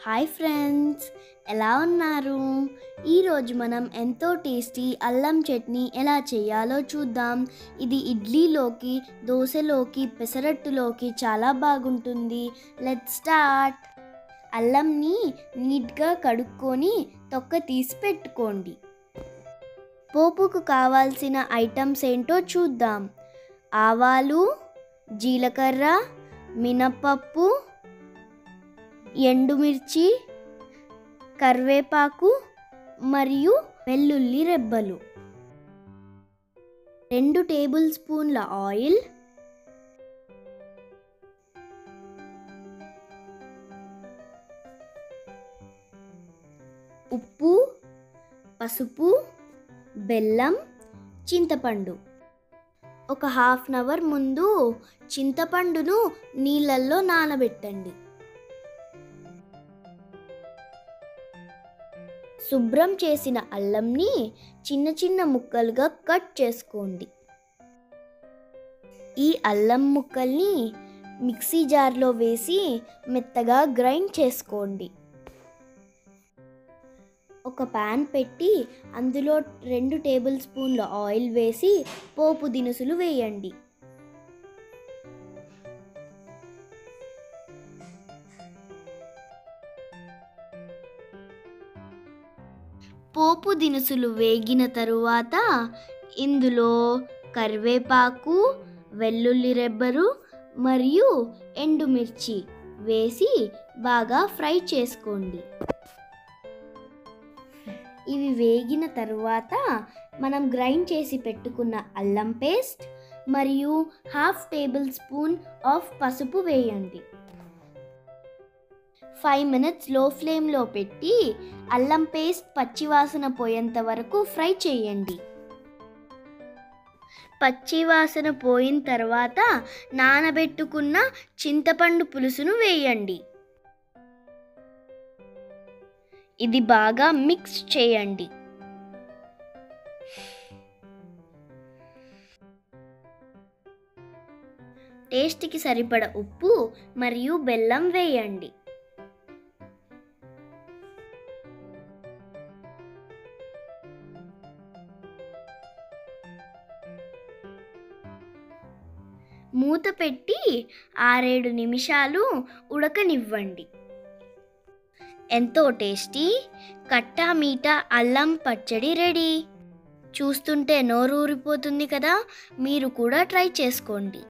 hi friends ఎలా ఉన్నారు ఈరోజు మనం ఎంతో టేస్టీ అల్లం చట్నీ ఎలా చేయాలో చూద్దాం ఇది ఇడ్లీలోకి దోశలోకి పెసరట్టులోకి చాలా బాగుంటుంది లెట్ స్టార్ట్ అల్లంని నీట్గా కడుక్కొని తొక్క తీసి పెట్టుకోండి పోపుకు కావాల్సిన ఐటమ్స్ ఏంటో చూద్దాం ఆవాలు జీలకర్ర మినపప్పు ఎండుమిర్చి కరివేపాకు మరియు వెల్లుల్లి రెబ్బలు రెండు టేబుల్ స్పూన్ల ఆయిల్ ఉప్పు పసుపు బెల్లం చింతపండు ఒక హాఫ్ అన్ అవర్ ముందు చింతపండును నీళ్ళల్లో నానబెట్టండి శుభ్రం చేసిన అల్లంని చిన్న చిన్న ముక్కలుగా కట్ చేసుకోండి ఈ అల్లం ముక్కల్ని మిక్సీ జార్లో వేసి మెత్తగా గ్రైండ్ చేసుకోండి ఒక పాన్ పెట్టి అందులో రెండు టేబుల్ స్పూన్ల ఆయిల్ వేసి పోపు దినుసులు వేయండి పోపు దినుసులు వేగిన తరువాత ఇందులో కరివేపాకు వెల్లుల్లి రెబ్బరు మరియు ఎండుమిర్చి వేసి బాగా ఫ్రై చేసుకోండి ఇవి వేగిన తరువాత మనం గ్రైండ్ చేసి పెట్టుకున్న అల్లం పేస్ట్ మరియు హాఫ్ టేబుల్ స్పూన్ ఆఫ్ పసుపు వేయండి ఫైవ్ మినిట్స్ లో ఫ్లేమ్లో పెట్టి అల్లం పేస్ట్ పచ్చివాసన పోయేంత వరకు ఫ్రై చేయండి పచ్చివాసన పోయిన తర్వాత నానబెట్టుకున్న చింతపండు పులుసును వేయండి ఇది బాగా మిక్స్ చేయండి టేస్ట్కి సరిపడ ఉప్పు మరియు బెల్లం వేయండి మూత పెట్టి ఆరేడు నిమిషాలు ఉడకనివ్వండి ఎంతో టేస్టీ కట్టా మీఠా అల్లం పచ్చడి రెడీ చూస్తుంటే నోరు ఊరిపోతుంది కదా మీరు కూడా ట్రై చేసుకోండి